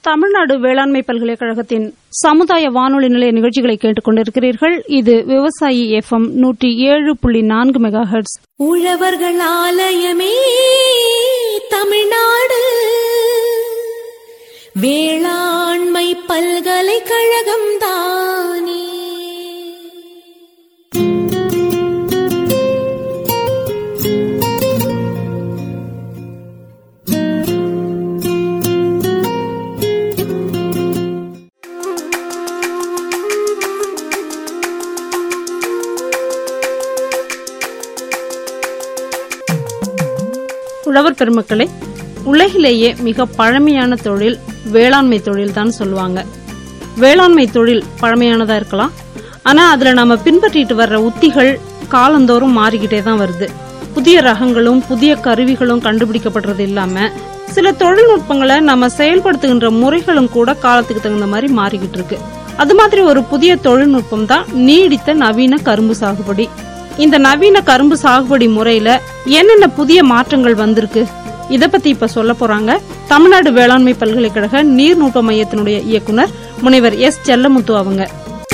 தமிழ்நாடு வேளாண்மை பல்கலைக்கழகத்தின் சமுதாய வானொலி நிலைய நிகழ்ச்சிகளை கேட்டுக் கொண்டிருக்கிறீர்கள் இது விவசாயி எஃப்எம் நூற்றி ஏழு புள்ளி நான்கு மெகா ஹெர்ட்ஸ் உழவர்கள் ஆலயமே தமிழ்நாடு வேளாண்மை பல்கலைக்கழகம் தானே உழவர் பெருமக்களே உலகிலேயே மிக பழமையான தொழில் வேளாண்மை தொழில் தான் சொல்லுவாங்க வேளாண்மை தொழில் பழமையானதா இருக்கலாம் ஆனா அதுல நாம பின்பற்றிட்டு வர்ற உத்திகள் காலந்தோறும் மாறிக்கிட்டே தான் வருது புதிய ரகங்களும் புதிய கருவிகளும் கண்டுபிடிக்கப்படுறது இல்லாம சில தொழில்நுட்பங்களை நம்ம செயல்படுத்துகின்ற முறைகளும் கூட காலத்துக்கு தகுந்த மாதிரி மாறிக்கிட்டு இருக்கு அது மாதிரி ஒரு புதிய தொழில்நுட்பம் தான் நீடித்த நவீன கரும்பு சாகுபடி இந்த நவீன கரும்பு சாகுபடி முறையில என்னென்ன புதிய மாற்றங்கள் வந்திருக்கு இத பத்தி இப்ப சொல்ல போறாங்க தமிழ்நாடு வேளாண்மை பல்கலைக்கழக நீர்நுட்ப மையத்தினுடைய இயக்குனர் முனைவர் எஸ் செல்லமுத்து அவங்க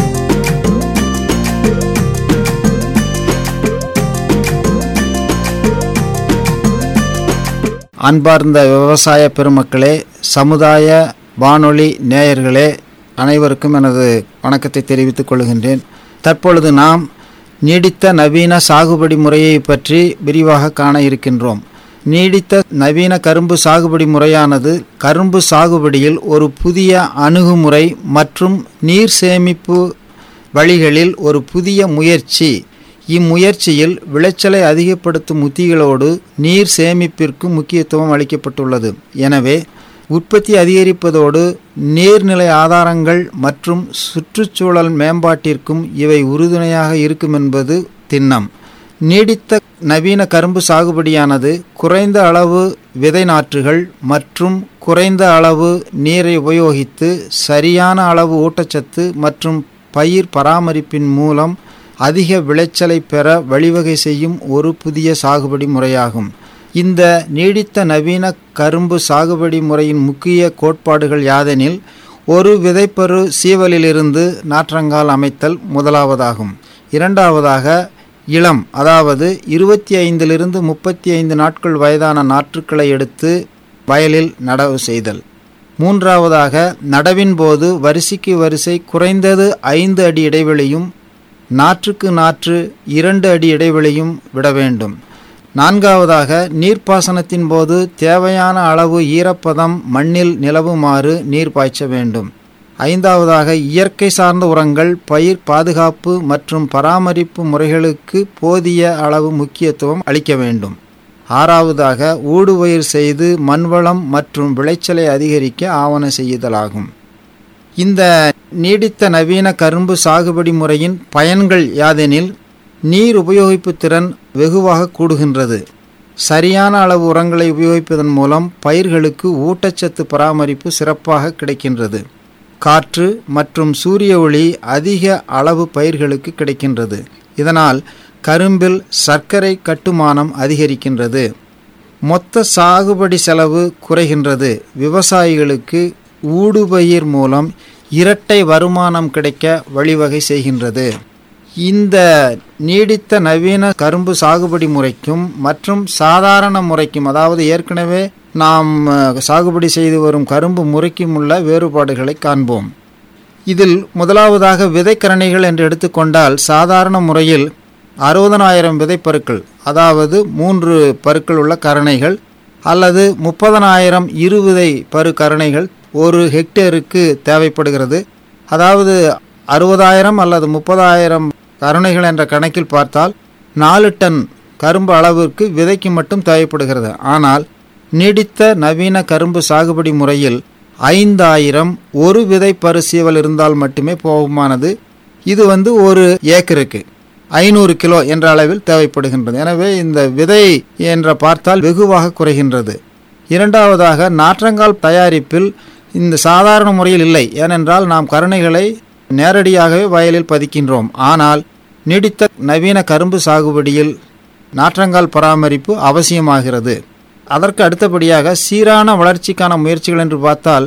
அன்பார்ந்த விவசாய பெருமக்களே சமுதாய வானொலி நேயர்களே அனைவருக்கும் எனது வணக்கத்தை தெரிவித்துக் கொள்கின்றேன் தற்பொழுது நாம் நீடித்த நவீன சாகுபடி முறையை பற்றி விரிவாக காண இருக்கின்றோம் நீடித்த நவீன கரும்பு சாகுபடி முறையானது கரும்பு சாகுபடியில் ஒரு புதிய அணுகுமுறை மற்றும் நீர் சேமிப்பு வழிகளில் ஒரு புதிய முயற்சி இம்முயற்சியில் விளைச்சலை அதிகப்படுத்தும் உத்திகளோடு நீர் சேமிப்பிற்கு முக்கியத்துவம் அளிக்கப்பட்டுள்ளது எனவே உற்பத்தி அதிகரிப்பதோடு நீர்நிலை ஆதாரங்கள் மற்றும் சுற்றுச்சூழல் மேம்பாட்டிற்கும் இவை உறுதுணையாக இருக்கும் என்பது திண்ணம் நீடித்த நவீன கரும்பு சாகுபடியானது குறைந்த அளவு விதை நாற்றுகள் மற்றும் குறைந்த அளவு நீரை உபயோகித்து சரியான அளவு ஊட்டச்சத்து மற்றும் பயிர் பராமரிப்பின் மூலம் அதிக விளைச்சலை பெற வழிவகை செய்யும் ஒரு புதிய சாகுபடி முறையாகும் இந்த நீடித்த நவீன கரும்பு சாகுபடி முறையின் முக்கிய கோட்பாடுகள் யாதெனில் ஒரு விதைப்பரு சீவலிலிருந்து நாற்றங்கால் அமைத்தல் முதலாவதாகும் இரண்டாவதாக இளம் அதாவது இருபத்தி ஐந்திலிருந்து முப்பத்தி ஐந்து நாட்கள் வயதான நாற்றுக்களை எடுத்து வயலில் நடவு செய்தல் மூன்றாவதாக நடவின் போது வரிசைக்கு வரிசை குறைந்தது ஐந்து அடி இடைவெளியும் நாற்றுக்கு நாற்று இரண்டு அடி இடைவெளியும் விட வேண்டும் நான்காவதாக நீர்ப்பாசனத்தின் போது தேவையான அளவு ஈரப்பதம் மண்ணில் நிலவுமாறு நீர் பாய்ச்ச வேண்டும் ஐந்தாவதாக இயற்கை சார்ந்த உரங்கள் பயிர் பாதுகாப்பு மற்றும் பராமரிப்பு முறைகளுக்கு போதிய அளவு முக்கியத்துவம் அளிக்க வேண்டும் ஆறாவதாக ஊடுபயிர் செய்து மண்வளம் மற்றும் விளைச்சலை அதிகரிக்க ஆவண செய்தலாகும் இந்த நீடித்த நவீன கரும்பு சாகுபடி முறையின் பயன்கள் யாதெனில் நீர் உபயோகிப்பு திறன் வெகுவாக கூடுகின்றது சரியான அளவு உரங்களை உபயோகிப்பதன் மூலம் பயிர்களுக்கு ஊட்டச்சத்து பராமரிப்பு சிறப்பாக கிடைக்கின்றது காற்று மற்றும் சூரிய ஒளி அதிக அளவு பயிர்களுக்கு கிடைக்கின்றது இதனால் கரும்பில் சர்க்கரை கட்டுமானம் அதிகரிக்கின்றது மொத்த சாகுபடி செலவு குறைகின்றது விவசாயிகளுக்கு ஊடுபயிர் மூலம் இரட்டை வருமானம் கிடைக்க வழிவகை செய்கின்றது இந்த நீடித்த நவீன கரும்பு சாகுபடி முறைக்கும் மற்றும் சாதாரண முறைக்கும் அதாவது ஏற்கனவே நாம் சாகுபடி செய்து வரும் கரும்பு முறைக்கும் உள்ள வேறுபாடுகளை காண்போம் இதில் முதலாவதாக விதைக்கரணைகள் என்று எடுத்துக்கொண்டால் சாதாரண முறையில் அறுபதனாயிரம் விதைப்பருக்கள் அதாவது மூன்று பருக்கள் உள்ள கரணைகள் அல்லது முப்பதனாயிரம் இருவிதை பரு கரணைகள் ஒரு ஹெக்டேருக்கு தேவைப்படுகிறது அதாவது அறுபதாயிரம் அல்லது முப்பதாயிரம் கருணைகள் என்ற கணக்கில் பார்த்தால் நாலு டன் கரும்பு அளவிற்கு விதைக்கு மட்டும் தேவைப்படுகிறது ஆனால் நீடித்த நவீன கரும்பு சாகுபடி முறையில் ஐந்தாயிரம் ஒரு விதை பரிசீவல் இருந்தால் மட்டுமே போகுமானது இது வந்து ஒரு ஏக்கருக்கு ஐநூறு கிலோ என்ற அளவில் தேவைப்படுகின்றது எனவே இந்த விதை என்ற பார்த்தால் வெகுவாக குறைகின்றது இரண்டாவதாக நாற்றங்கால் தயாரிப்பில் இந்த சாதாரண முறையில் இல்லை ஏனென்றால் நாம் கருணைகளை நேரடியாகவே வயலில் பதிக்கின்றோம் ஆனால் நீடித்த நவீன கரும்பு சாகுபடியில் நாற்றங்கால் பராமரிப்பு அவசியமாகிறது அதற்கு அடுத்தபடியாக சீரான வளர்ச்சிக்கான முயற்சிகள் என்று பார்த்தால்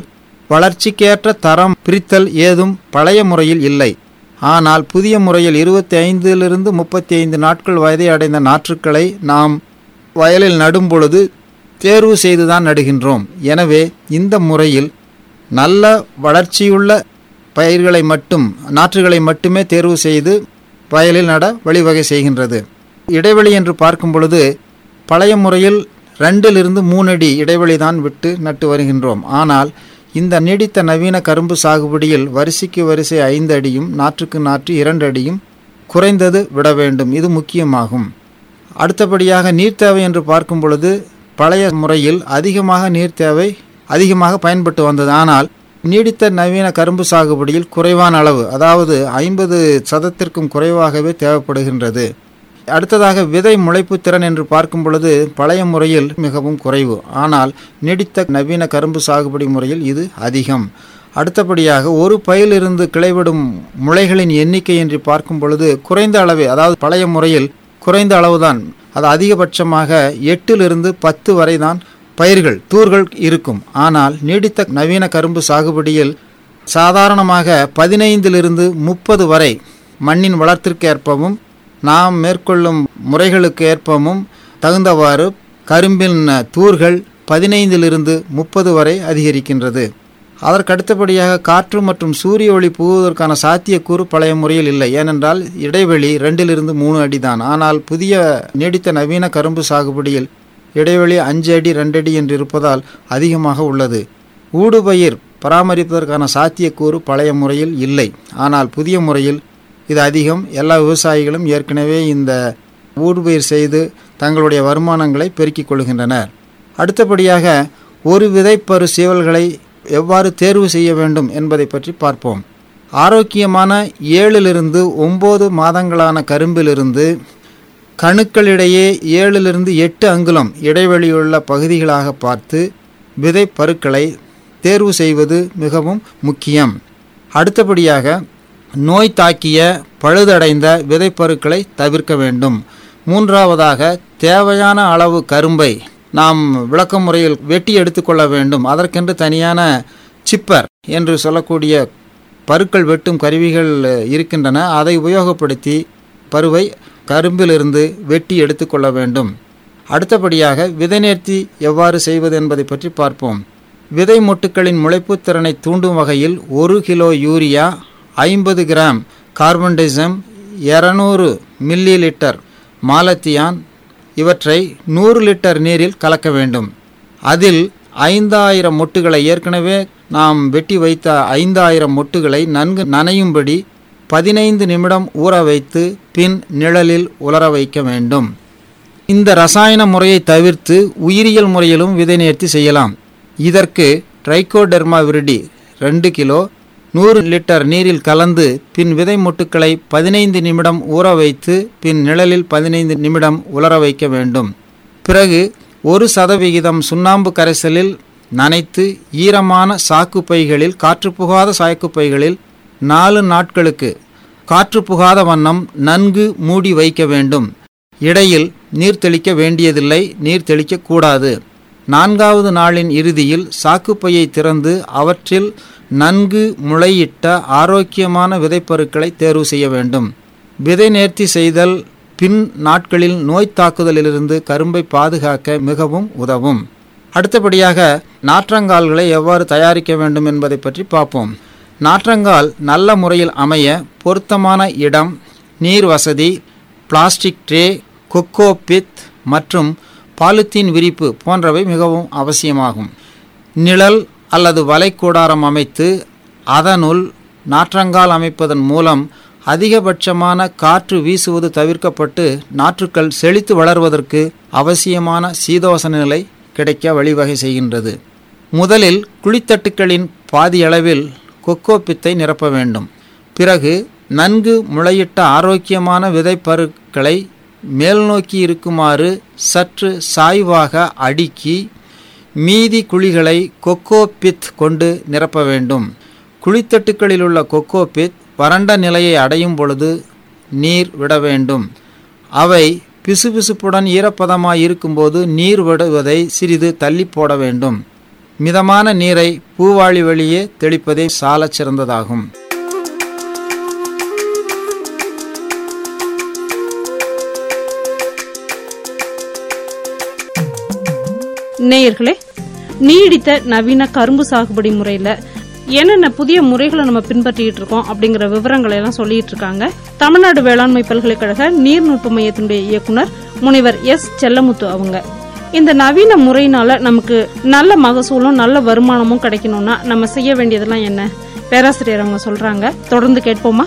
வளர்ச்சிக்கேற்ற தரம் பிரித்தல் ஏதும் பழைய முறையில் இல்லை ஆனால் புதிய முறையில் இருபத்தி ஐந்திலிருந்து முப்பத்தி ஐந்து நாட்கள் வயதை அடைந்த நாற்றுக்களை நாம் வயலில் நடும் பொழுது தேர்வு செய்துதான் நடுகின்றோம் எனவே இந்த முறையில் நல்ல வளர்ச்சியுள்ள பயிர்களை மட்டும் நாற்றுகளை மட்டுமே தேர்வு செய்து வயலில் நட வழிவகை செய்கின்றது இடைவெளி என்று பார்க்கும் பொழுது பழைய முறையில் ரெண்டிலிருந்து மூணு அடி இடைவெளி தான் விட்டு நட்டு வருகின்றோம் ஆனால் இந்த நீடித்த நவீன கரும்பு சாகுபடியில் வரிசைக்கு வரிசை ஐந்து அடியும் நாற்றுக்கு நாற்று இரண்டு அடியும் குறைந்தது விட வேண்டும் இது முக்கியமாகும் அடுத்தபடியாக நீர் தேவை என்று பார்க்கும் பொழுது பழைய முறையில் அதிகமாக நீர் தேவை அதிகமாக பயன்பட்டு வந்தது ஆனால் நீடித்த நவீன கரும்பு சாகுபடியில் குறைவான அளவு அதாவது ஐம்பது சதத்திற்கும் குறைவாகவே தேவைப்படுகின்றது அடுத்ததாக விதை முளைப்பு திறன் என்று பார்க்கும் பொழுது பழைய முறையில் மிகவும் குறைவு ஆனால் நீடித்த நவீன கரும்பு சாகுபடி முறையில் இது அதிகம் அடுத்தபடியாக ஒரு பயிலிருந்து கிளைவிடும் முளைகளின் எண்ணிக்கை என்று பார்க்கும் பொழுது குறைந்த அளவே அதாவது பழைய முறையில் குறைந்த அளவுதான் அது அதிகபட்சமாக எட்டிலிருந்து பத்து வரை தான் பயிர்கள் தூர்கள் இருக்கும் ஆனால் நீடித்த நவீன கரும்பு சாகுபடியில் சாதாரணமாக பதினைந்திலிருந்து முப்பது வரை மண்ணின் வளர்த்திற்கு ஏற்பவும் நாம் மேற்கொள்ளும் முறைகளுக்கு ஏற்பவும் தகுந்தவாறு கரும்பின் தூர்கள் பதினைந்திலிருந்து முப்பது வரை அதிகரிக்கின்றது அதற்கடுத்தபடியாக காற்று மற்றும் சூரிய ஒளி புகுவதற்கான சாத்தியக்கூறு பழைய முறையில் இல்லை ஏனென்றால் இடைவெளி ரெண்டிலிருந்து மூணு அடி தான் ஆனால் புதிய நீடித்த நவீன கரும்பு சாகுபடியில் இடைவெளி அஞ்சு அடி ரெண்டு அடி என்று இருப்பதால் அதிகமாக உள்ளது ஊடுபயிர் பராமரிப்பதற்கான சாத்தியக்கூறு பழைய முறையில் இல்லை ஆனால் புதிய முறையில் இது அதிகம் எல்லா விவசாயிகளும் ஏற்கனவே இந்த ஊடுபயிர் செய்து தங்களுடைய வருமானங்களை பெருக்கிக் கொள்கின்றனர் அடுத்தபடியாக ஒரு விதைப்பரு சீவல்களை எவ்வாறு தேர்வு செய்ய வேண்டும் என்பதை பற்றி பார்ப்போம் ஆரோக்கியமான ஏழிலிருந்து ஒம்பது மாதங்களான கரும்பிலிருந்து கணுக்களிடையே ஏழிலிருந்து எட்டு அங்குலம் இடைவெளியுள்ள பகுதிகளாக பார்த்து விதை பருக்களை தேர்வு செய்வது மிகவும் முக்கியம் அடுத்தபடியாக நோய் தாக்கிய பழுதடைந்த விதைப்பருக்களை தவிர்க்க வேண்டும் மூன்றாவதாக தேவையான அளவு கரும்பை நாம் விளக்க முறையில் வெட்டி எடுத்துக்கொள்ள வேண்டும் அதற்கென்று தனியான சிப்பர் என்று சொல்லக்கூடிய பருக்கள் வெட்டும் கருவிகள் இருக்கின்றன அதை உபயோகப்படுத்தி பருவை கரும்பிலிருந்து வெட்டி எடுத்துக்கொள்ள வேண்டும் அடுத்தபடியாக விதை நேர்த்தி எவ்வாறு செய்வது என்பதை பற்றி பார்ப்போம் விதை மொட்டுக்களின் முளைப்பு திறனை தூண்டும் வகையில் ஒரு கிலோ யூரியா ஐம்பது கிராம் கார்பன்டைசம் இரநூறு மில்லி லிட்டர் மாலத்தியான் இவற்றை நூறு லிட்டர் நீரில் கலக்க வேண்டும் அதில் ஐந்தாயிரம் மொட்டுகளை ஏற்கனவே நாம் வெட்டி வைத்த ஐந்தாயிரம் மொட்டுகளை நன்கு நனையும்படி பதினைந்து நிமிடம் ஊற வைத்து பின் நிழலில் உலர வைக்க வேண்டும் இந்த ரசாயன முறையை தவிர்த்து உயிரியல் முறையிலும் விதை நேர்த்தி செய்யலாம் இதற்கு ட்ரைகோடெர்மா விரிடி ரெண்டு கிலோ நூறு லிட்டர் நீரில் கலந்து பின் விதை மொட்டுக்களை பதினைந்து நிமிடம் ஊற வைத்து பின் நிழலில் பதினைந்து நிமிடம் உலர வைக்க வேண்டும் பிறகு ஒரு சதவிகிதம் சுண்ணாம்பு கரைசலில் நனைத்து ஈரமான சாக்கு பைகளில் காற்று புகாத சாக்கு பைகளில் நாலு நாட்களுக்கு காற்று புகாத வண்ணம் நன்கு மூடி வைக்க வேண்டும் இடையில் நீர் தெளிக்க வேண்டியதில்லை நீர் தெளிக்கக்கூடாது நான்காவது நாளின் இறுதியில் சாக்குப்பையை திறந்து அவற்றில் நன்கு முளையிட்ட ஆரோக்கியமான விதைப்பருக்களை தேர்வு செய்ய வேண்டும் விதை நேர்த்தி செய்தல் பின் நாட்களில் நோய் தாக்குதலிலிருந்து கரும்பை பாதுகாக்க மிகவும் உதவும் அடுத்தபடியாக நாற்றங்கால்களை எவ்வாறு தயாரிக்க வேண்டும் என்பதை பற்றி பார்ப்போம் நாற்றங்கால் நல்ல முறையில் அமைய பொருத்தமான இடம் நீர் வசதி பிளாஸ்டிக் ட்ரே கொக்கோ பித் மற்றும் பாலித்தீன் விரிப்பு போன்றவை மிகவும் அவசியமாகும் நிழல் அல்லது வலைக்கூடாரம் அமைத்து அதனுள் நாற்றங்கால் அமைப்பதன் மூலம் அதிகபட்சமான காற்று வீசுவது தவிர்க்கப்பட்டு நாற்றுக்கள் செழித்து வளர்வதற்கு அவசியமான சீதோசன நிலை கிடைக்க வழிவகை செய்கின்றது முதலில் குழித்தட்டுக்களின் பாதியளவில் கொக்கோ பித்தை நிரப்ப வேண்டும் பிறகு நன்கு முளையிட்ட ஆரோக்கியமான விதைப்பருக்களை மேல் நோக்கி இருக்குமாறு சற்று சாய்வாக அடுக்கி மீதி குழிகளை கொக்கோ பித் கொண்டு நிரப்ப வேண்டும் குழித்தட்டுக்களில் உள்ள கொக்கோ பித் வறண்ட நிலையை அடையும் பொழுது நீர் விட வேண்டும் அவை பிசுபிசுப்புடன் ஈரப்பதமாய் இருக்கும்போது நீர் விடுவதை சிறிது தள்ளி போட வேண்டும் மிதமான நீரை பூவாளி வழியே தெளிப்பதே சாலச் சிறந்ததாகும் நேயர்களே நீடித்த நவீன கரும்பு சாகுபடி முறையில என்னென்ன புதிய முறைகளை நம்ம பின்பற்றிட்டு இருக்கோம் அப்படிங்கிற விவரங்களை எல்லாம் சொல்லிட்டு இருக்காங்க தமிழ்நாடு வேளாண்மை பல்கலைக்கழக நீர்நுட்ப மையத்தினுடைய இயக்குனர் முனைவர் எஸ் செல்லமுத்து அவங்க இந்த நவீன முறையினால நமக்கு நல்ல மகசூலும் நல்ல வருமானமும் கிடைக்கணும்னா நம்ம செய்ய வேண்டியதெல்லாம் என்ன பேராசிரியர் அவங்க சொல்றாங்க தொடர்ந்து கேட்போமா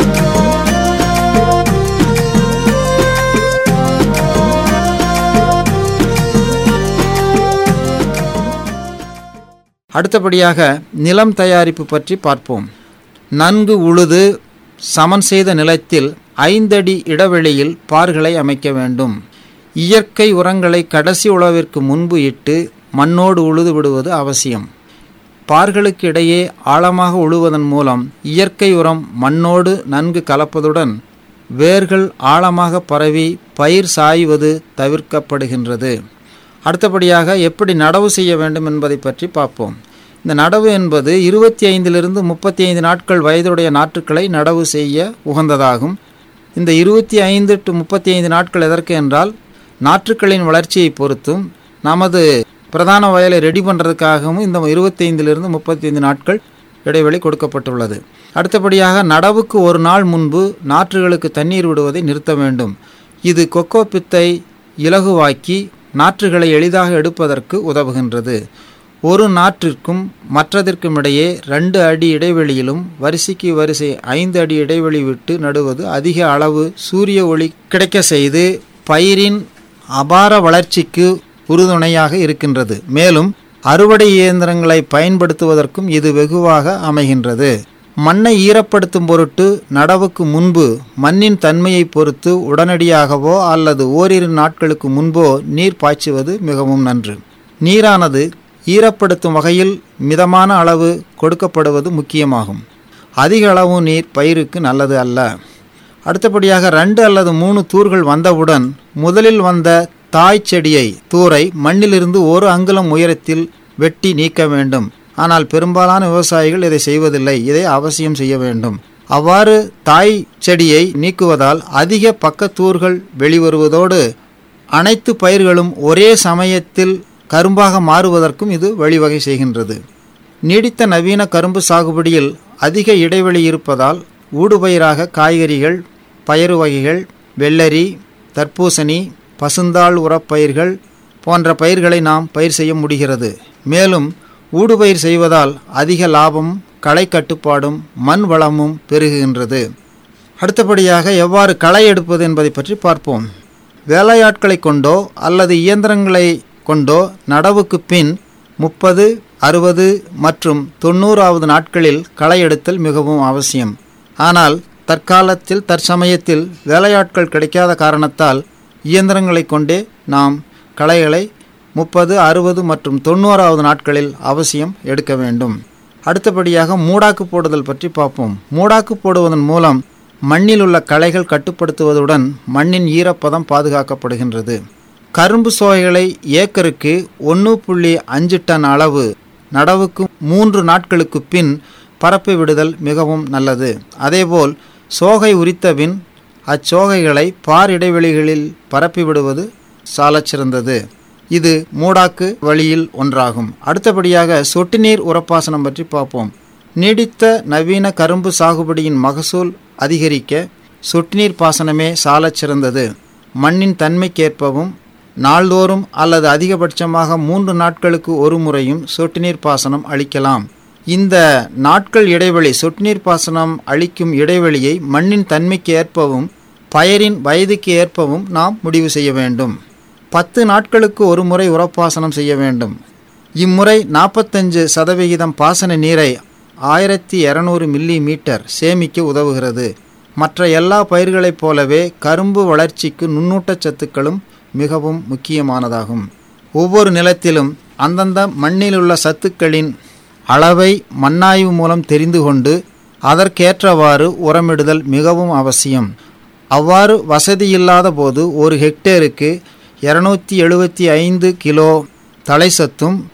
அடுத்தபடியாக நிலம் தயாரிப்பு பற்றி பார்ப்போம் நன்கு உழுது சமன் செய்த நிலத்தில் ஐந்தடி இடைவெளியில் பார்களை அமைக்க வேண்டும் இயற்கை உரங்களை கடைசி உழவிற்கு முன்பு இட்டு மண்ணோடு உழுது விடுவது அவசியம் பார்களுக்கு இடையே ஆழமாக உழுவதன் மூலம் இயற்கை உரம் மண்ணோடு நன்கு கலப்பதுடன் வேர்கள் ஆழமாக பரவி பயிர் சாய்வது தவிர்க்கப்படுகின்றது அடுத்தபடியாக எப்படி நடவு செய்ய வேண்டும் என்பதை பற்றி பார்ப்போம் இந்த நடவு என்பது இருபத்தி ஐந்திலிருந்து முப்பத்தி ஐந்து நாட்கள் வயதுடைய நாற்றுக்களை நடவு செய்ய உகந்ததாகும் இந்த இருபத்தி ஐந்து டு முப்பத்தி ஐந்து நாட்கள் எதற்கு என்றால் நாற்றுக்களின் வளர்ச்சியை பொறுத்தும் நமது பிரதான வயலை ரெடி பண்ணுறதுக்காகவும் இந்த இருபத்தைந்திலிருந்து முப்பத்தி ஐந்து நாட்கள் இடைவெளி கொடுக்கப்பட்டுள்ளது அடுத்தபடியாக நடவுக்கு ஒரு நாள் முன்பு நாற்றுகளுக்கு தண்ணீர் விடுவதை நிறுத்த வேண்டும் இது கொக்கோ பித்தை இலகுவாக்கி நாற்றுகளை எளிதாக எடுப்பதற்கு உதவுகின்றது ஒரு நாற்றிற்கும் மற்றதற்கும் இடையே ரெண்டு அடி இடைவெளியிலும் வரிசைக்கு வரிசை ஐந்து அடி இடைவெளி விட்டு நடுவது அதிக அளவு சூரிய ஒளி கிடைக்க செய்து பயிரின் அபார வளர்ச்சிக்கு உறுதுணையாக இருக்கின்றது மேலும் அறுவடை இயந்திரங்களை பயன்படுத்துவதற்கும் இது வெகுவாக அமைகின்றது மண்ணை ஈரப்படுத்தும் பொருட்டு நடவுக்கு முன்பு மண்ணின் தன்மையை பொறுத்து உடனடியாகவோ அல்லது ஓரிரு நாட்களுக்கு முன்போ நீர் பாய்ச்சுவது மிகவும் நன்று நீரானது ஈரப்படுத்தும் வகையில் மிதமான அளவு கொடுக்கப்படுவது முக்கியமாகும் அதிக அளவு நீர் பயிருக்கு நல்லது அல்ல அடுத்தபடியாக ரெண்டு அல்லது மூணு தூர்கள் வந்தவுடன் முதலில் வந்த தாய் செடியை தூரை மண்ணிலிருந்து ஒரு அங்குலம் உயரத்தில் வெட்டி நீக்க வேண்டும் ஆனால் பெரும்பாலான விவசாயிகள் இதை செய்வதில்லை இதை அவசியம் செய்ய வேண்டும் அவ்வாறு தாய் செடியை நீக்குவதால் அதிக பக்கத்தூர்கள் வெளிவருவதோடு அனைத்து பயிர்களும் ஒரே சமயத்தில் கரும்பாக மாறுவதற்கும் இது வழிவகை செய்கின்றது நீடித்த நவீன கரும்பு சாகுபடியில் அதிக இடைவெளி இருப்பதால் ஊடுபயிராக காய்கறிகள் பயறு வகைகள் வெள்ளரி தர்பூசணி பசுந்தாள் உரப்பயிர்கள் போன்ற பயிர்களை நாம் பயிர் செய்ய முடிகிறது மேலும் ஊடுபயிர் செய்வதால் அதிக லாபம் களை கட்டுப்பாடும் மண் வளமும் பெருகுகின்றது அடுத்தபடியாக எவ்வாறு களை எடுப்பது என்பதை பற்றி பார்ப்போம் வேலையாட்களை கொண்டோ அல்லது இயந்திரங்களை கொண்டோ நடவுக்கு பின் முப்பது அறுபது மற்றும் தொண்ணூறாவது நாட்களில் களை எடுத்தல் மிகவும் அவசியம் ஆனால் தற்காலத்தில் தற்சமயத்தில் வேலையாட்கள் கிடைக்காத காரணத்தால் இயந்திரங்களை கொண்டே நாம் களைகளை முப்பது அறுபது மற்றும் தொண்ணூறாவது நாட்களில் அவசியம் எடுக்க வேண்டும் அடுத்தபடியாக மூடாக்கு போடுதல் பற்றி பார்ப்போம் மூடாக்கு போடுவதன் மூலம் மண்ணில் உள்ள களைகள் கட்டுப்படுத்துவதுடன் மண்ணின் ஈரப்பதம் பாதுகாக்கப்படுகின்றது கரும்பு சோகைகளை ஏக்கருக்கு ஒன்று புள்ளி அஞ்சு டன் அளவு நடவுக்கு மூன்று நாட்களுக்கு பின் பரப்பி விடுதல் மிகவும் நல்லது அதேபோல் சோகை உரித்தபின் அச்சோகைகளை பார் இடைவெளிகளில் பரப்பி விடுவது சாலச் சிறந்தது இது மூடாக்கு வழியில் ஒன்றாகும் அடுத்தபடியாக சொட்டு நீர் உரப்பாசனம் பற்றி பார்ப்போம் நீடித்த நவீன கரும்பு சாகுபடியின் மகசூல் அதிகரிக்க சொட்டு நீர் பாசனமே சாலச் சிறந்தது மண்ணின் தன்மைக்கேற்பவும் நாள்தோறும் அல்லது அதிகபட்சமாக மூன்று நாட்களுக்கு ஒரு முறையும் சொட்டு நீர் பாசனம் அளிக்கலாம் இந்த நாட்கள் இடைவெளி சொட்டு நீர் பாசனம் அளிக்கும் இடைவெளியை மண்ணின் தன்மைக்கு ஏற்பவும் பயிரின் வயதுக்கு ஏற்பவும் நாம் முடிவு செய்ய வேண்டும் பத்து நாட்களுக்கு ஒரு முறை உரப்பாசனம் செய்ய வேண்டும் இம்முறை நாற்பத்தஞ்சு சதவிகிதம் பாசன நீரை ஆயிரத்தி இரநூறு மில்லி மீட்டர் சேமிக்க உதவுகிறது மற்ற எல்லா பயிர்களைப் போலவே கரும்பு வளர்ச்சிக்கு நுண்ணூட்டச் சத்துக்களும் மிகவும் முக்கியமானதாகும் ஒவ்வொரு நிலத்திலும் அந்தந்த மண்ணிலுள்ள சத்துக்களின் அளவை மண்ணாய்வு மூலம் தெரிந்து கொண்டு அதற்கேற்றவாறு உரமிடுதல் மிகவும் அவசியம் அவ்வாறு வசதியில்லாத போது ஒரு ஹெக்டேருக்கு இரநூத்தி எழுபத்தி ஐந்து கிலோ தலைசத்தும்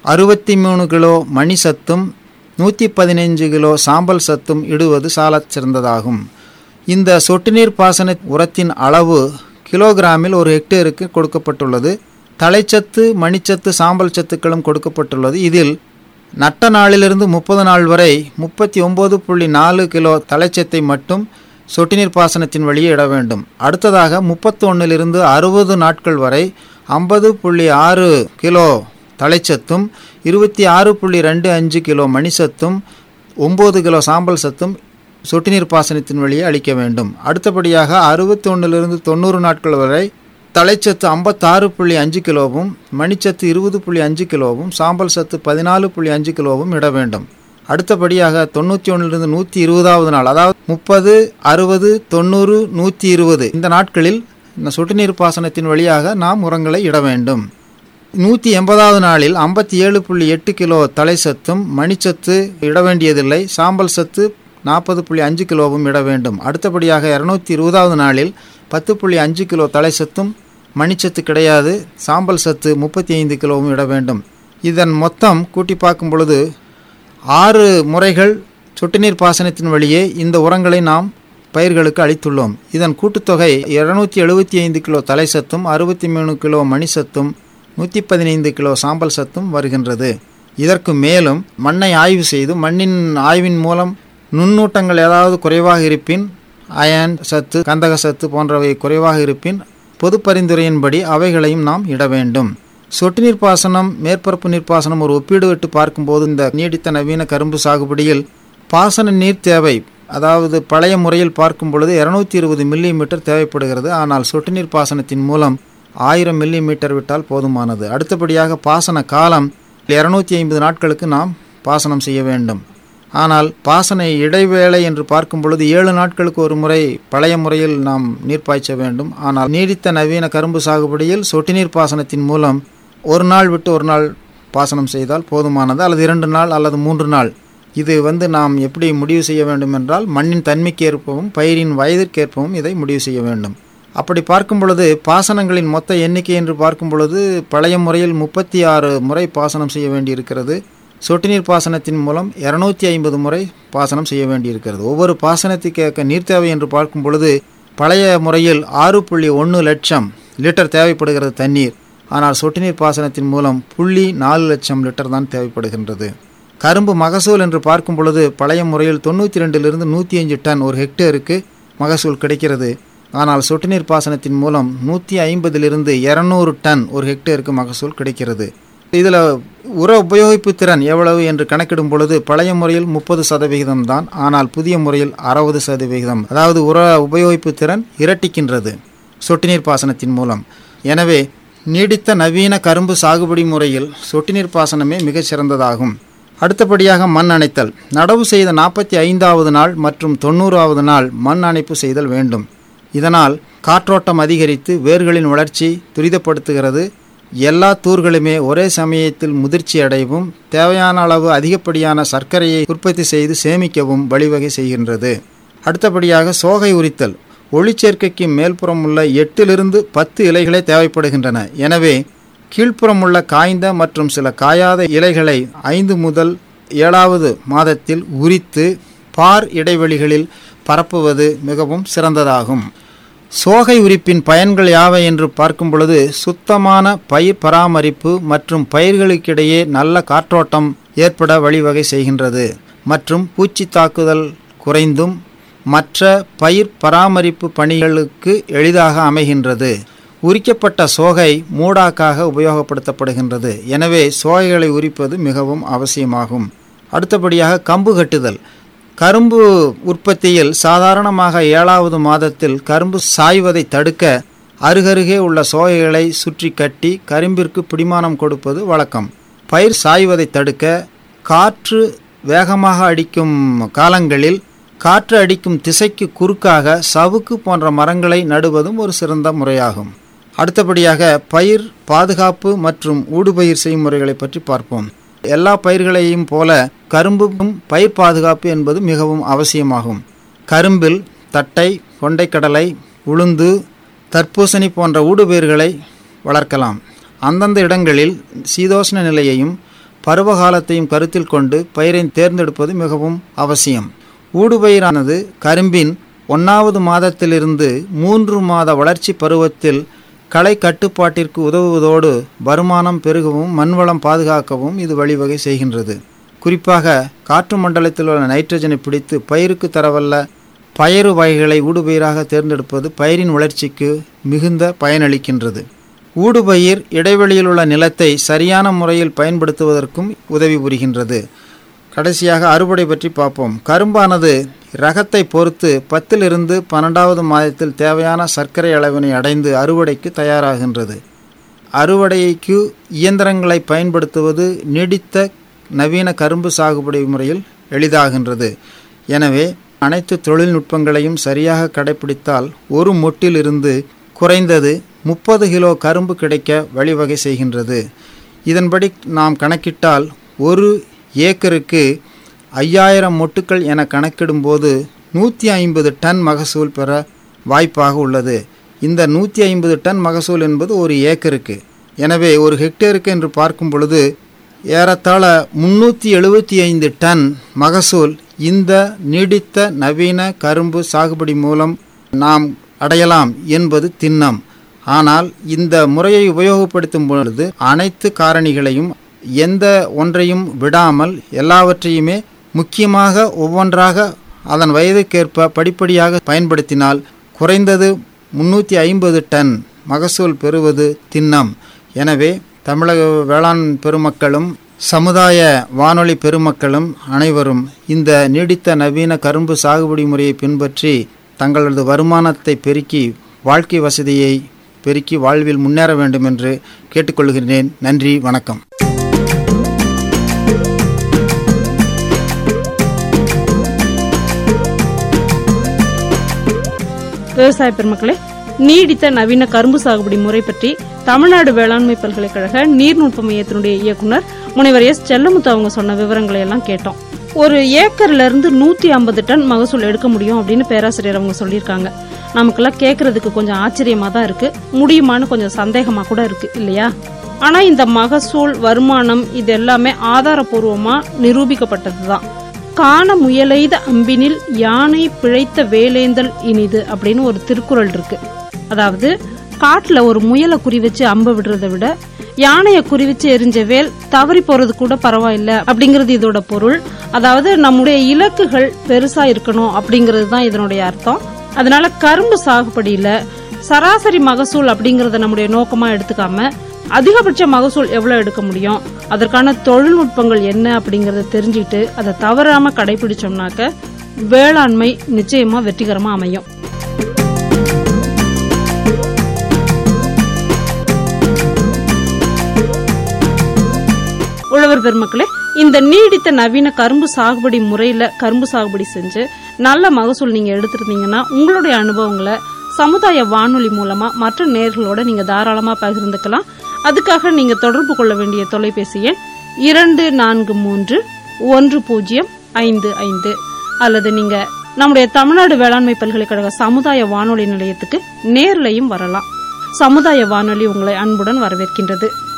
அறுபத்தி மூணு கிலோ மணி சத்தும் நூற்றி பதினைஞ்சு கிலோ சாம்பல் சத்தும் இடுவது சாலச் சிறந்ததாகும் இந்த சொட்டு நீர் பாசன உரத்தின் அளவு கிலோகிராமில் ஒரு ஹெக்டேருக்கு கொடுக்கப்பட்டுள்ளது தலைச்சத்து மணிச்சத்து சாம்பல் சத்துக்களும் கொடுக்கப்பட்டுள்ளது இதில் நட்ட நாளிலிருந்து முப்பது நாள் வரை முப்பத்தி ஒம்பது புள்ளி நாலு கிலோ தலைச்சத்தை மட்டும் சொட்டு நீர் பாசனத்தின் வழியே இட வேண்டும் அடுத்ததாக முப்பத்தொன்னிலிருந்து அறுபது நாட்கள் வரை ஐம்பது புள்ளி ஆறு கிலோ தலைச்சத்தும் இருபத்தி ஆறு புள்ளி ரெண்டு அஞ்சு கிலோ மணிசத்தும் ஒம்பது கிலோ சாம்பல் சத்தும் சொட்டு நீர் பாசனத்தின் வழியே அளிக்க வேண்டும் அடுத்தபடியாக அறுபத்தி ஒன்றிலிருந்து தொண்ணூறு நாட்கள் வரை தலைச்சத்து ஐம்பத்தாறு புள்ளி அஞ்சு கிலோவும் மணிச்சத்து இருபது புள்ளி அஞ்சு கிலோவும் சாம்பல் சத்து பதினாலு புள்ளி அஞ்சு கிலோவும் இட வேண்டும் அடுத்தபடியாக தொண்ணூற்றி ஒன்றிலிருந்து நூற்றி இருபதாவது நாள் அதாவது முப்பது அறுபது தொண்ணூறு நூற்றி இருபது இந்த நாட்களில் இந்த சொட்டு நீர் பாசனத்தின் வழியாக நாம் உரங்களை இட வேண்டும் நூற்றி எண்பதாவது நாளில் ஐம்பத்தி ஏழு புள்ளி எட்டு கிலோ தலை சத்தும் மணிச்சத்து இட வேண்டியதில்லை சாம்பல் சத்து நாற்பது புள்ளி அஞ்சு கிலோவும் இட வேண்டும் அடுத்தபடியாக இரநூத்தி இருபதாவது நாளில் பத்து புள்ளி அஞ்சு கிலோ தலை சத்தும் மணிச்சத்து கிடையாது சாம்பல் சத்து முப்பத்தி ஐந்து கிலோவும் இட வேண்டும் இதன் மொத்தம் கூட்டி பார்க்கும் பொழுது ஆறு முறைகள் சொட்டு நீர் பாசனத்தின் வழியே இந்த உரங்களை நாம் பயிர்களுக்கு அளித்துள்ளோம் இதன் கூட்டுத்தொகை இருநூத்தி எழுபத்தி ஐந்து கிலோ தலை சத்தும் அறுபத்தி மூணு கிலோ மணி சத்தும் நூற்றி பதினைந்து கிலோ சாம்பல் சத்தும் வருகின்றது இதற்கு மேலும் மண்ணை ஆய்வு செய்து மண்ணின் ஆய்வின் மூலம் நுண்ணூட்டங்கள் ஏதாவது குறைவாக இருப்பின் அயன் சத்து கந்தக சத்து போன்றவை குறைவாக இருப்பின் பொது பரிந்துரையின்படி அவைகளையும் நாம் இட வேண்டும் சொட்டு நீர் பாசனம் மேற்பரப்பு நீர்ப்பாசனம் ஒரு ஒப்பீடு விட்டு பார்க்கும்போது இந்த நீடித்த நவீன கரும்பு சாகுபடியில் பாசன நீர் தேவை அதாவது பழைய முறையில் பார்க்கும் பொழுது இருநூத்தி இருபது மில்லி மீட்டர் தேவைப்படுகிறது ஆனால் சொட்டு நீர் பாசனத்தின் மூலம் ஆயிரம் மில்லி மீட்டர் விட்டால் போதுமானது அடுத்தபடியாக பாசன காலம் இருநூத்தி ஐம்பது நாட்களுக்கு நாம் பாசனம் செய்ய வேண்டும் ஆனால் பாசன இடைவேளை என்று பார்க்கும் பொழுது ஏழு நாட்களுக்கு ஒரு முறை பழைய முறையில் நாம் நீர் பாய்ச்ச வேண்டும் ஆனால் நீடித்த நவீன கரும்பு சாகுபடியில் சொட்டு நீர் பாசனத்தின் மூலம் ஒரு நாள் விட்டு ஒரு நாள் பாசனம் செய்தால் போதுமானது அல்லது இரண்டு நாள் அல்லது மூன்று நாள் இது வந்து நாம் எப்படி முடிவு செய்ய வேண்டும் என்றால் மண்ணின் தன்மைக்கு ஏற்பவும் பயிரின் வயதிற்கேற்பவும் இதை முடிவு செய்ய வேண்டும் அப்படி பார்க்கும் பொழுது பாசனங்களின் மொத்த எண்ணிக்கை என்று பார்க்கும் பொழுது பழைய முறையில் முப்பத்தி ஆறு முறை பாசனம் செய்ய வேண்டியிருக்கிறது சொட்டு நீர் பாசனத்தின் மூலம் இரநூத்தி ஐம்பது முறை பாசனம் செய்ய வேண்டியிருக்கிறது ஒவ்வொரு பாசனத்துக்கு ஏற்க நீர் தேவை என்று பார்க்கும் பொழுது பழைய முறையில் ஆறு புள்ளி ஒன்று லட்சம் லிட்டர் தேவைப்படுகிறது தண்ணீர் ஆனால் சொட்டு நீர் பாசனத்தின் மூலம் புள்ளி நாலு லட்சம் லிட்டர் தான் தேவைப்படுகின்றது கரும்பு மகசூல் என்று பார்க்கும் பொழுது பழைய முறையில் தொண்ணூற்றி ரெண்டிலிருந்து நூற்றி அஞ்சு டன் ஒரு ஹெக்டேருக்கு மகசூல் கிடைக்கிறது ஆனால் சொட்டு நீர் பாசனத்தின் மூலம் நூற்றி ஐம்பதிலிருந்து இரநூறு டன் ஒரு ஹெக்டேருக்கு மகசூல் கிடைக்கிறது இதில் உர உபயோகிப்பு திறன் எவ்வளவு என்று கணக்கிடும் பொழுது பழைய முறையில் முப்பது சதவிகிதம் தான் ஆனால் புதிய முறையில் அறுபது சதவிகிதம் அதாவது உர உபயோகிப்பு திறன் இரட்டிக்கின்றது சொட்டு நீர் பாசனத்தின் மூலம் எனவே நீடித்த நவீன கரும்பு சாகுபடி முறையில் சொட்டு நீர் பாசனமே மிகச் சிறந்ததாகும் அடுத்தபடியாக மண் அணைத்தல் நடவு செய்த நாற்பத்தி ஐந்தாவது நாள் மற்றும் தொண்ணூறாவது நாள் மண் அணைப்பு செய்தல் வேண்டும் இதனால் காற்றோட்டம் அதிகரித்து வேர்களின் வளர்ச்சி துரிதப்படுத்துகிறது எல்லா தூர்களுமே ஒரே சமயத்தில் முதிர்ச்சி அடையவும் தேவையான அளவு அதிகப்படியான சர்க்கரையை உற்பத்தி செய்து சேமிக்கவும் வழிவகை செய்கின்றது அடுத்தபடியாக சோகை உரித்தல் ஒளிச்சேர்க்கைக்கு மேல்புறம் உள்ள எட்டிலிருந்து பத்து இலைகளே தேவைப்படுகின்றன எனவே கீழ்ப்புறம் உள்ள காய்ந்த மற்றும் சில காயாத இலைகளை ஐந்து முதல் ஏழாவது மாதத்தில் உரித்து பார் இடைவெளிகளில் பரப்புவது மிகவும் சிறந்ததாகும் சோகை உரிப்பின் பயன்கள் யாவை என்று பார்க்கும் பொழுது சுத்தமான பயிர் பராமரிப்பு மற்றும் பயிர்களுக்கிடையே நல்ல காற்றோட்டம் ஏற்பட வழிவகை செய்கின்றது மற்றும் பூச்சி தாக்குதல் குறைந்தும் மற்ற பயிர் பராமரிப்பு பணிகளுக்கு எளிதாக அமைகின்றது உரிக்கப்பட்ட சோகை மூடாக்காக உபயோகப்படுத்தப்படுகின்றது எனவே சோகைகளை உரிப்பது மிகவும் அவசியமாகும் அடுத்தபடியாக கம்பு கட்டுதல் கரும்பு உற்பத்தியில் சாதாரணமாக ஏழாவது மாதத்தில் கரும்பு சாய்வதை தடுக்க அருகருகே உள்ள சோகைகளை சுற்றி கட்டி கரும்பிற்கு பிடிமானம் கொடுப்பது வழக்கம் பயிர் சாய்வதை தடுக்க காற்று வேகமாக அடிக்கும் காலங்களில் காற்று அடிக்கும் திசைக்கு குறுக்காக சவுக்கு போன்ற மரங்களை நடுவதும் ஒரு சிறந்த முறையாகும் அடுத்தபடியாக பயிர் பாதுகாப்பு மற்றும் ஊடுபயிர் செய்முறைகளை பற்றி பார்ப்போம் எல்லா பயிர்களையும் போல கரும்புக்கும் பயிர் பாதுகாப்பு என்பது மிகவும் அவசியமாகும் கரும்பில் தட்டை கொண்டைக்கடலை உளுந்து தர்பூசணி போன்ற ஊடுபயிர்களை வளர்க்கலாம் அந்தந்த இடங்களில் சீதோஷ்ண நிலையையும் பருவகாலத்தையும் கருத்தில் கொண்டு பயிரை தேர்ந்தெடுப்பது மிகவும் அவசியம் ஊடுபயிரானது கரும்பின் ஒன்றாவது மாதத்திலிருந்து மூன்று மாத வளர்ச்சி பருவத்தில் களை கட்டுப்பாட்டிற்கு உதவுவதோடு வருமானம் பெருகவும் மண்வளம் பாதுகாக்கவும் இது வழிவகை செய்கின்றது குறிப்பாக காற்று மண்டலத்தில் உள்ள நைட்ரஜனை பிடித்து பயிருக்கு தரவல்ல பயறு வகைகளை ஊடுபயிராக தேர்ந்தெடுப்பது பயிரின் வளர்ச்சிக்கு மிகுந்த பயனளிக்கின்றது ஊடுபயிர் இடைவெளியில் உள்ள நிலத்தை சரியான முறையில் பயன்படுத்துவதற்கும் உதவி புரிகின்றது கடைசியாக அறுவடை பற்றி பார்ப்போம் கரும்பானது ரகத்தை பொறுத்து பத்திலிருந்து பன்னெண்டாவது மாதத்தில் தேவையான சர்க்கரை அளவினை அடைந்து அறுவடைக்கு தயாராகின்றது அறுவடைக்கு இயந்திரங்களை பயன்படுத்துவது நீடித்த நவீன கரும்பு சாகுபடி முறையில் எளிதாகின்றது எனவே அனைத்து தொழில்நுட்பங்களையும் சரியாக கடைபிடித்தால் ஒரு மொட்டிலிருந்து குறைந்தது முப்பது கிலோ கரும்பு கிடைக்க வழிவகை செய்கின்றது இதன்படி நாம் கணக்கிட்டால் ஒரு ஏக்கருக்கு ஐயாயிரம் மொட்டுக்கள் என கணக்கிடும்போது நூற்றி ஐம்பது டன் மகசூல் பெற வாய்ப்பாக உள்ளது இந்த நூற்றி ஐம்பது டன் மகசூல் என்பது ஒரு ஏக்கருக்கு எனவே ஒரு ஹெக்டேருக்கு என்று பார்க்கும் பொழுது ஏறத்தாழ முன்னூற்றி எழுபத்தி ஐந்து டன் மகசூல் இந்த நீடித்த நவீன கரும்பு சாகுபடி மூலம் நாம் அடையலாம் என்பது திண்ணம் ஆனால் இந்த முறையை உபயோகப்படுத்தும் பொழுது அனைத்து காரணிகளையும் எந்த ஒன்றையும் விடாமல் எல்லாவற்றையுமே முக்கியமாக ஒவ்வொன்றாக அதன் வயதுக்கேற்ப படிப்படியாக பயன்படுத்தினால் குறைந்தது முன்னூற்றி ஐம்பது டன் மகசூல் பெறுவது திண்ணம் எனவே தமிழக வேளாண் பெருமக்களும் சமுதாய வானொலி பெருமக்களும் அனைவரும் இந்த நீடித்த நவீன கரும்பு சாகுபடி முறையை பின்பற்றி தங்களது வருமானத்தை பெருக்கி வாழ்க்கை வசதியை பெருக்கி வாழ்வில் முன்னேற வேண்டும் என்று கேட்டுக்கொள்கிறேன் நன்றி வணக்கம் விவசாய பெருமக்களே நீடித்த நவீன கரும்பு சாகுபடி முறை பற்றி தமிழ்நாடு வேளாண்மை பல்கலைக்கழக நீர்நுட்ப மையத்தினுடைய இயக்குனர் முனைவர் எஸ் செல்லமுத்து அவங்க சொன்ன விவரங்களை எல்லாம் கேட்டோம் ஒரு ஏக்கர்ல இருந்து நூத்தி ஐம்பது டன் மகசூல் எடுக்க முடியும் அப்படின்னு பேராசிரியர் அவங்க சொல்லியிருக்காங்க நமக்கெல்லாம் கேட்கறதுக்கு கொஞ்சம் ஆச்சரியமா தான் இருக்கு முடியுமான்னு கொஞ்சம் சந்தேகமா கூட இருக்கு இல்லையா ஆனா இந்த மகசூல் வருமானம் இது எல்லாமே ஆதாரபூர்வமா நிரூபிக்கப்பட்டதுதான் காண முயலெய்த அம்பினில் யானை பிழைத்த வேலேந்தல் இனிது அப்படின்னு ஒரு திருக்குறள் இருக்கு அதாவது காட்டுல ஒரு முயலை குறி வச்சு அம்பு விடுறதை விட யானையை குறி வச்சு எரிஞ்ச வேல் தவறி போறது கூட பரவாயில்ல அப்படிங்கிறது இதோட பொருள் அதாவது நம்முடைய இலக்குகள் பெருசா இருக்கணும் அப்படிங்கிறது தான் இதனுடைய அர்த்தம் அதனால கரும்பு சாகுபடியில சராசரி மகசூல் அப்படிங்கறத நம்முடைய நோக்கமா எடுத்துக்காம அதிகபட்ச மகசூல் எவ்வளவு எடுக்க முடியும் அதற்கான தொழில்நுட்பங்கள் என்ன அப்படிங்கறத தெரிஞ்சுக்கிட்டு அதை தவறாம கடைபிடிச்சோம்னாக்க வேளாண்மை நிச்சயமா வெற்றிகரமா அமையும் உழவர் பெருமக்களே இந்த நீடித்த நவீன கரும்பு சாகுபடி முறையில கரும்பு சாகுபடி செஞ்சு நல்ல மகசூல் நீங்க எடுத்திருந்தீங்கன்னா உங்களுடைய அனுபவங்களை சமுதாய வானொலி மூலமா மற்ற நேர்களோட நீங்க தாராளமா பகிர்ந்துக்கலாம் அதுக்காக நீங்க தொடர்பு கொள்ள வேண்டிய தொலைபேசி எண் இரண்டு நான்கு மூன்று ஒன்று பூஜ்ஜியம் ஐந்து ஐந்து அல்லது நீங்க நம்முடைய தமிழ்நாடு வேளாண்மை பல்கலைக்கழக சமுதாய வானொலி நிலையத்துக்கு நேர்லையும் வரலாம் சமுதாய வானொலி உங்களை அன்புடன் வரவேற்கின்றது